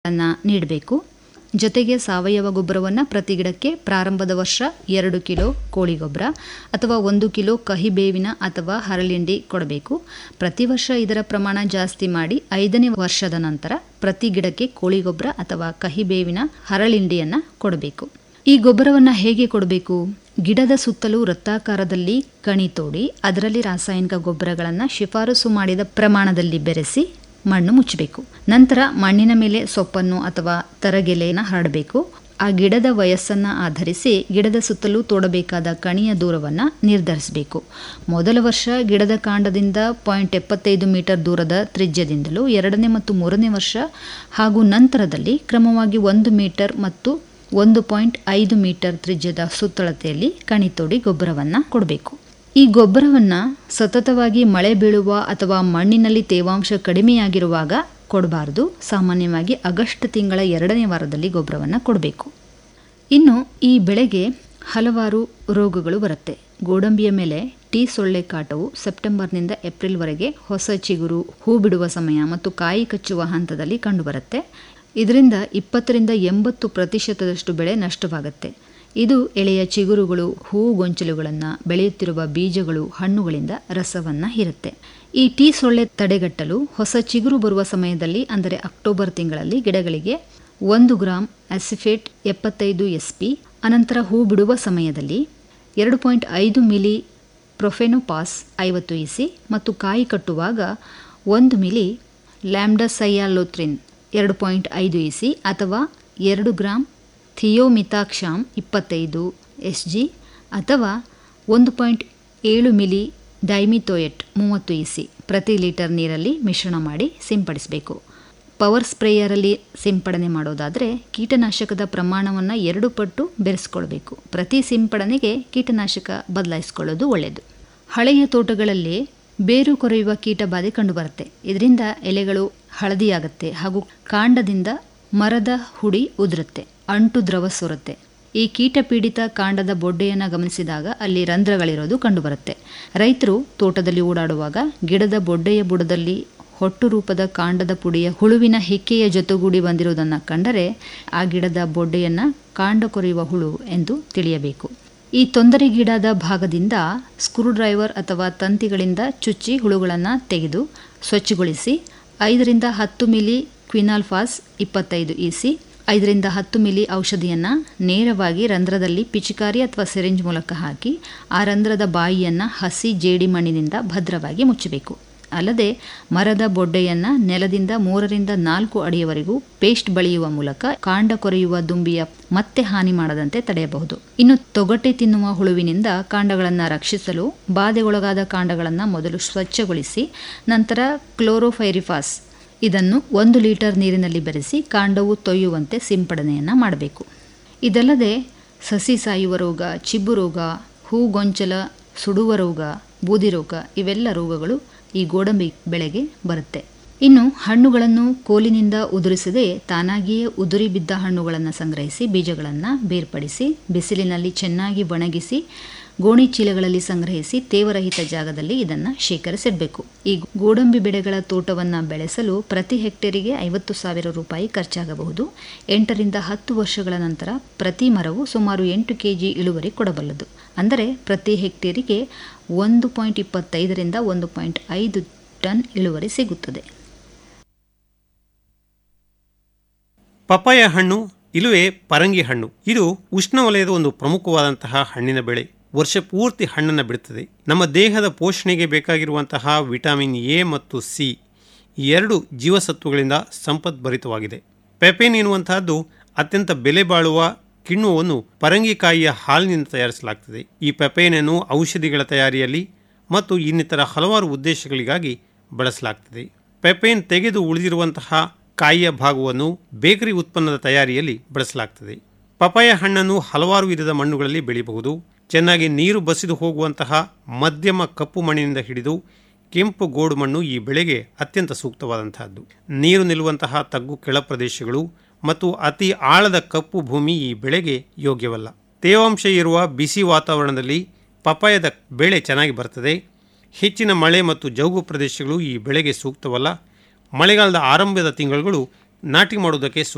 ಅನ್ನ ನೀಡಬೇಕು ಜೊತೆಗೆ ಸಾವಯವ ಗೊಬ್ಬರವನ್ನು ಪ್ರತಿ ಗಿಡಕ್ಕೆ ಪ್ರಾರಂಭದ ವರ್ಷ ಎರಡು ಕಿಲೋ ಕೋಳಿ ಗೊಬ್ಬರ ಅಥವಾ ಒಂದು ಕಿಲೋ ಕಹಿಬೇವಿನ ಅಥವಾ ಹರಳಿಂಡಿ ಕೊಡಬೇಕು ಪ್ರತಿ ವರ್ಷ ಇದರ ಪ್ರಮಾಣ ಜಾಸ್ತಿ ಮಾಡಿ ಐದನೇ ವರ್ಷದ ನಂತರ ಪ್ರತಿ ಗಿಡಕ್ಕೆ ಕೋಳಿ ಗೊಬ್ಬರ ಅಥವಾ ಕಹಿಬೇವಿನ ಹರಳಿಂಡಿಯನ್ನು ಕೊಡಬೇಕು ಈ ಗೊಬ್ಬರವನ್ನು ಹೇಗೆ ಕೊಡಬೇಕು ಗಿಡದ ಸುತ್ತಲೂ ವೃತ್ತಾಕಾರದಲ್ಲಿ ಕಣಿ ತೋಡಿ ಅದರಲ್ಲಿ ರಾಸಾಯನಿಕ ಗೊಬ್ಬರಗಳನ್ನು ಶಿಫಾರಸು ಮಾಡಿದ ಪ್ರಮಾಣದಲ್ಲಿ ಬೆರೆಸಿ ಮಣ್ಣು ಮುಚ್ಚಬೇಕು ನಂತರ ಮಣ್ಣಿನ ಮೇಲೆ ಸೊಪ್ಪನ್ನು ಅಥವಾ ತರಗೆಲೆಯನ್ನು ಹರಡಬೇಕು ಆ ಗಿಡದ ವಯಸ್ಸನ್ನು ಆಧರಿಸಿ ಗಿಡದ ಸುತ್ತಲೂ ತೋಡಬೇಕಾದ ಕಣಿಯ ದೂರವನ್ನು ನಿರ್ಧರಿಸಬೇಕು ಮೊದಲ ವರ್ಷ ಗಿಡದ ಕಾಂಡದಿಂದ ಪಾಯಿಂಟ್ ಎಪ್ಪತ್ತೈದು ಮೀಟರ್ ದೂರದ ತ್ರಿಜ್ಯದಿಂದಲೂ ಎರಡನೇ ಮತ್ತು ಮೂರನೇ ವರ್ಷ ಹಾಗೂ ನಂತರದಲ್ಲಿ ಕ್ರಮವಾಗಿ ಒಂದು ಮೀಟರ್ ಮತ್ತು ಒಂದು ಪಾಯಿಂಟ್ ಐದು ಮೀಟರ್ ತ್ರಿಜ್ಯದ ಸುತ್ತಳತೆಯಲ್ಲಿ ಕಣಿ ತೋಡಿ ಗೊಬ್ಬರವನ್ನು ಕೊಡಬೇಕು ಈ ಗೊಬ್ಬರವನ್ನು ಸತತವಾಗಿ ಮಳೆ ಬೀಳುವ ಅಥವಾ ಮಣ್ಣಿನಲ್ಲಿ ತೇವಾಂಶ ಕಡಿಮೆಯಾಗಿರುವಾಗ ಕೊಡಬಾರ್ದು ಸಾಮಾನ್ಯವಾಗಿ ಆಗಸ್ಟ್ ತಿಂಗಳ ಎರಡನೇ ವಾರದಲ್ಲಿ ಗೊಬ್ಬರವನ್ನು ಕೊಡಬೇಕು ಇನ್ನು ಈ ಬೆಳೆಗೆ ಹಲವಾರು ರೋಗಗಳು ಬರುತ್ತೆ ಗೋಡಂಬಿಯ ಮೇಲೆ ಟೀ ಸೊಳ್ಳೆ ಕಾಟವು ಸೆಪ್ಟೆಂಬರ್ನಿಂದ ಏಪ್ರಿಲ್ವರೆಗೆ ಹೊಸ ಚಿಗುರು ಹೂ ಬಿಡುವ ಸಮಯ ಮತ್ತು ಕಾಯಿ ಕಚ್ಚುವ ಹಂತದಲ್ಲಿ ಕಂಡುಬರುತ್ತೆ ಇದರಿಂದ ಇಪ್ಪತ್ತರಿಂದ ಎಂಬತ್ತು ಪ್ರತಿಶತದಷ್ಟು ಬೆಳೆ ನಷ್ಟವಾಗುತ್ತೆ ಇದು ಎಳೆಯ ಚಿಗುರುಗಳು ಹೂವು ಗೊಂಚಲುಗಳನ್ನು ಬೆಳೆಯುತ್ತಿರುವ ಬೀಜಗಳು ಹಣ್ಣುಗಳಿಂದ ರಸವನ್ನು ಹೀರುತ್ತೆ ಈ ಟೀ ಸೊಳ್ಳೆ ತಡೆಗಟ್ಟಲು ಹೊಸ ಚಿಗುರು ಬರುವ ಸಮಯದಲ್ಲಿ ಅಂದರೆ ಅಕ್ಟೋಬರ್ ತಿಂಗಳಲ್ಲಿ ಗಿಡಗಳಿಗೆ ಒಂದು ಗ್ರಾಂ ಅಸಿಫೇಟ್ ಎಪ್ಪತ್ತೈದು ಎಸ್ ಪಿ ಅನಂತರ ಹೂ ಬಿಡುವ ಸಮಯದಲ್ಲಿ ಎರಡು ಪಾಯಿಂಟ್ ಐದು ಮಿಲಿ ಪ್ರೊಫೆನೋಪಾಸ್ ಐವತ್ತು ಇಸಿ ಮತ್ತು ಕಾಯಿ ಕಟ್ಟುವಾಗ ಒಂದು ಮಿಲಿ ಲ್ಯಾಂಬ್ಡಸೈಯಾಲೋತ್ರಿನ್ ಎರಡು ಪಾಯಿಂಟ್ ಐದು ಇಸಿ ಅಥವಾ ಎರಡು ಗ್ರಾಂ ಥಿಯೋಮಿತಾಕ್ಷಾಮ್ ಇಪ್ಪತ್ತೈದು ಎಸ್ ಜಿ ಅಥವಾ ಒಂದು ಪಾಯಿಂಟ್ ಏಳು ಮಿಲಿ ಡೈಮಿಥೋಯೆಟ್ ಮೂವತ್ತು ಇಸಿ ಪ್ರತಿ ಲೀಟರ್ ನೀರಲ್ಲಿ ಮಿಶ್ರಣ ಮಾಡಿ ಸಿಂಪಡಿಸಬೇಕು ಪವರ್ ಸ್ಪ್ರೇಯರಲ್ಲಿ ಸಿಂಪಡಣೆ ಮಾಡೋದಾದರೆ ಕೀಟನಾಶಕದ ಪ್ರಮಾಣವನ್ನು ಎರಡು ಪಟ್ಟು ಬೆರೆಸ್ಕೊಳ್ಬೇಕು ಪ್ರತಿ ಸಿಂಪಡಣೆಗೆ ಕೀಟನಾಶಕ ಬದಲಾಯಿಸ್ಕೊಳ್ಳೋದು ಒಳ್ಳೆಯದು ಹಳೆಯ ತೋಟಗಳಲ್ಲಿ ಬೇರು ಕೊರೆಯುವ ಕೀಟ ಬಾಧೆ ಕಂಡುಬರುತ್ತೆ ಇದರಿಂದ ಎಲೆಗಳು ಹಳದಿಯಾಗುತ್ತೆ ಹಾಗೂ ಕಾಂಡದಿಂದ ಮರದ ಹುಡಿ ಉದುರುತ್ತೆ ಅಂಟು ದ್ರವ ಸೋರುತ್ತೆ ಈ ಕೀಟ ಪೀಡಿತ ಕಾಂಡದ ಬೊಡ್ಡೆಯನ್ನು ಗಮನಿಸಿದಾಗ ಅಲ್ಲಿ ರಂಧ್ರಗಳಿರೋದು ಕಂಡುಬರುತ್ತೆ ರೈತರು ತೋಟದಲ್ಲಿ ಓಡಾಡುವಾಗ ಗಿಡದ ಬೊಡ್ಡೆಯ ಬುಡದಲ್ಲಿ ಹೊಟ್ಟು ರೂಪದ ಕಾಂಡದ ಪುಡಿಯ ಹುಳುವಿನ ಹಿಕ್ಕೆಯ ಜೊತೆಗೂಡಿ ಬಂದಿರುವುದನ್ನು ಕಂಡರೆ ಆ ಗಿಡದ ಬೊಡ್ಡೆಯನ್ನು ಕಾಂಡ ಕೊರೆಯುವ ಹುಳು ಎಂದು ತಿಳಿಯಬೇಕು ಈ ತೊಂದರೆಗೀಡಾದ ಭಾಗದಿಂದ ಸ್ಕ್ರೂ ಡ್ರೈವರ್ ಅಥವಾ ತಂತಿಗಳಿಂದ ಚುಚ್ಚಿ ಹುಳುಗಳನ್ನು ತೆಗೆದು ಸ್ವಚ್ಛಗೊಳಿಸಿ ಐದರಿಂದ ಹತ್ತು ಮಿಲಿ ಕ್ವಿನಾಲ್ಫಾಸ್ ಇಪ್ಪತ್ತೈದು ಇಸಿ ಐದರಿಂದ ಹತ್ತು ಮಿಲಿ ಔಷಧಿಯನ್ನು ನೇರವಾಗಿ ರಂಧ್ರದಲ್ಲಿ ಪಿಚಿಕಾರಿ ಅಥವಾ ಸಿರಿಂಜ್ ಮೂಲಕ ಹಾಕಿ ಆ ರಂಧ್ರದ ಬಾಯಿಯನ್ನು ಹಸಿ ಜೇಡಿ ಮಣ್ಣಿನಿಂದ ಭದ್ರವಾಗಿ ಮುಚ್ಚಬೇಕು ಅಲ್ಲದೆ ಮರದ ಬೊಡ್ಡೆಯನ್ನು ನೆಲದಿಂದ ಮೂರರಿಂದ ನಾಲ್ಕು ಅಡಿಯವರೆಗೂ ಪೇಸ್ಟ್ ಬಳಿಯುವ ಮೂಲಕ ಕಾಂಡ ಕೊರೆಯುವ ದುಂಬಿಯ ಮತ್ತೆ ಹಾನಿ ಮಾಡದಂತೆ ತಡೆಯಬಹುದು ಇನ್ನು ತೊಗಟೆ ತಿನ್ನುವ ಹುಳುವಿನಿಂದ ಕಾಂಡಗಳನ್ನು ರಕ್ಷಿಸಲು ಬಾಧೆಗೊಳಗಾದ ಕಾಂಡಗಳನ್ನು ಮೊದಲು ಸ್ವಚ್ಛಗೊಳಿಸಿ ನಂತರ ಕ್ಲೋರೋಫೈರಿಫಾಸ್ ಇದನ್ನು ಒಂದು ಲೀಟರ್ ನೀರಿನಲ್ಲಿ ಬೆರೆಸಿ ಕಾಂಡವು ತೊಯ್ಯುವಂತೆ ಸಿಂಪಡಣೆಯನ್ನು ಮಾಡಬೇಕು ಇದಲ್ಲದೆ ಸಸಿ ಸಾಯುವ ರೋಗ ಚಿಬ್ಬು ರೋಗ ಹೂಗೊಂಚಲ ಸುಡುವ ರೋಗ ಬೂದಿ ರೋಗ ಇವೆಲ್ಲ ರೋಗಗಳು ಈ ಗೋಡಂಬಿ ಬೆಳೆಗೆ ಬರುತ್ತೆ ಇನ್ನು ಹಣ್ಣುಗಳನ್ನು ಕೋಲಿನಿಂದ ಉದುರಿಸದೆ ತಾನಾಗಿಯೇ ಉದುರಿ ಬಿದ್ದ ಹಣ್ಣುಗಳನ್ನು ಸಂಗ್ರಹಿಸಿ ಬೀಜಗಳನ್ನು ಬೇರ್ಪಡಿಸಿ ಬಿಸಿಲಿನಲ್ಲಿ ಚೆನ್ನಾಗಿ ಒಣಗಿಸಿ ಗೋಣಿ ಚೀಲಗಳಲ್ಲಿ ಸಂಗ್ರಹಿಸಿ ತೇವರಹಿತ ಜಾಗದಲ್ಲಿ ಇದನ್ನು ಶೇಖರಿಸಿಡಬೇಕು ಈ ಗೋಡಂಬಿ ಬೆಳೆಗಳ ತೋಟವನ್ನು ಬೆಳೆಸಲು ಪ್ರತಿ ಹೆಕ್ಟೇರಿಗೆ ಐವತ್ತು ಸಾವಿರ ರೂಪಾಯಿ ಖರ್ಚಾಗಬಹುದು ಎಂಟರಿಂದ ಹತ್ತು ವರ್ಷಗಳ ನಂತರ ಪ್ರತಿ ಮರವು ಸುಮಾರು ಎಂಟು ಕೆಜಿ ಇಳುವರಿ ಕೊಡಬಲ್ಲದು ಅಂದರೆ ಪ್ರತಿ ಹೆಕ್ಟೇರಿಗೆ ಒಂದು ಪಾಯಿಂಟ್ ಇಪ್ಪತ್ತೈದರಿಂದ ಒಂದು ಪಾಯಿಂಟ್ ಐದು ಟನ್ ಇಳುವರಿ ಸಿಗುತ್ತದೆ ಪಪ್ಪಾಯ ಹಣ್ಣು ಇಲ್ಲವೇ ಪರಂಗಿ ಹಣ್ಣು ಇದು ಉಷ್ಣವಲಯದ ಒಂದು ಪ್ರಮುಖವಾದಂತಹ ಹಣ್ಣಿನ ಬೆಳೆ ವರ್ಷ ಪೂರ್ತಿ ಹಣ್ಣನ್ನು ಬಿಡುತ್ತದೆ ನಮ್ಮ ದೇಹದ ಪೋಷಣೆಗೆ ಬೇಕಾಗಿರುವಂತಹ ವಿಟಮಿನ್ ಎ ಮತ್ತು ಸಿ ಈ ಎರಡು ಜೀವಸತ್ವಗಳಿಂದ ಸಂಪದ್ಭರಿತವಾಗಿದೆ ಪೆಪೇನ್ ಎನ್ನುವಂತಹದ್ದು ಅತ್ಯಂತ ಬೆಲೆ ಬಾಳುವ ಕಿಣ್ವವನ್ನು ಪರಂಗಿಕಾಯಿಯ ಹಾಲಿನಿಂದ ತಯಾರಿಸಲಾಗ್ತದೆ ಈ ಪೆಪೇನನ್ನು ಔಷಧಿಗಳ ತಯಾರಿಯಲ್ಲಿ ಮತ್ತು ಇನ್ನಿತರ ಹಲವಾರು ಉದ್ದೇಶಗಳಿಗಾಗಿ ಬಳಸಲಾಗ್ತದೆ ಪೆಪೇನ್ ತೆಗೆದು ಉಳಿದಿರುವಂತಹ ಕಾಯಿಯ ಭಾಗವನ್ನು ಬೇಕರಿ ಉತ್ಪನ್ನದ ತಯಾರಿಯಲ್ಲಿ ಬಳಸಲಾಗ್ತದೆ ಪಪಾಯ ಹಣ್ಣನ್ನು ಹಲವಾರು ವಿಧದ ಮಣ್ಣುಗಳಲ್ಲಿ ಬೆಳೆಯಬಹುದು ಚೆನ್ನಾಗಿ ನೀರು ಬಸಿದು ಹೋಗುವಂತಹ ಮಧ್ಯಮ ಕಪ್ಪು ಮಣ್ಣಿನಿಂದ ಹಿಡಿದು ಕೆಂಪು ಗೋಡು ಮಣ್ಣು ಈ ಬೆಳೆಗೆ ಅತ್ಯಂತ ಸೂಕ್ತವಾದಂತಹದ್ದು ನೀರು ನಿಲ್ಲುವಂತಹ ತಗ್ಗು ಕೆಳ ಪ್ರದೇಶಗಳು ಮತ್ತು ಅತಿ ಆಳದ ಕಪ್ಪು ಭೂಮಿ ಈ ಬೆಳೆಗೆ ಯೋಗ್ಯವಲ್ಲ ತೇವಾಂಶ ಇರುವ ಬಿಸಿ ವಾತಾವರಣದಲ್ಲಿ ಪಪಾಯದ ಬೆಳೆ ಚೆನ್ನಾಗಿ ಬರ್ತದೆ ಹೆಚ್ಚಿನ ಮಳೆ ಮತ್ತು ಜೌಗು ಪ್ರದೇಶಗಳು ಈ ಬೆಳೆಗೆ ಸೂಕ್ತವಲ್ಲ ಮಳೆಗಾಲದ ಆರಂಭದ ತಿಂಗಳುಗಳು ನಾಟಿ ಮಾಡುವುದಕ್ಕೆ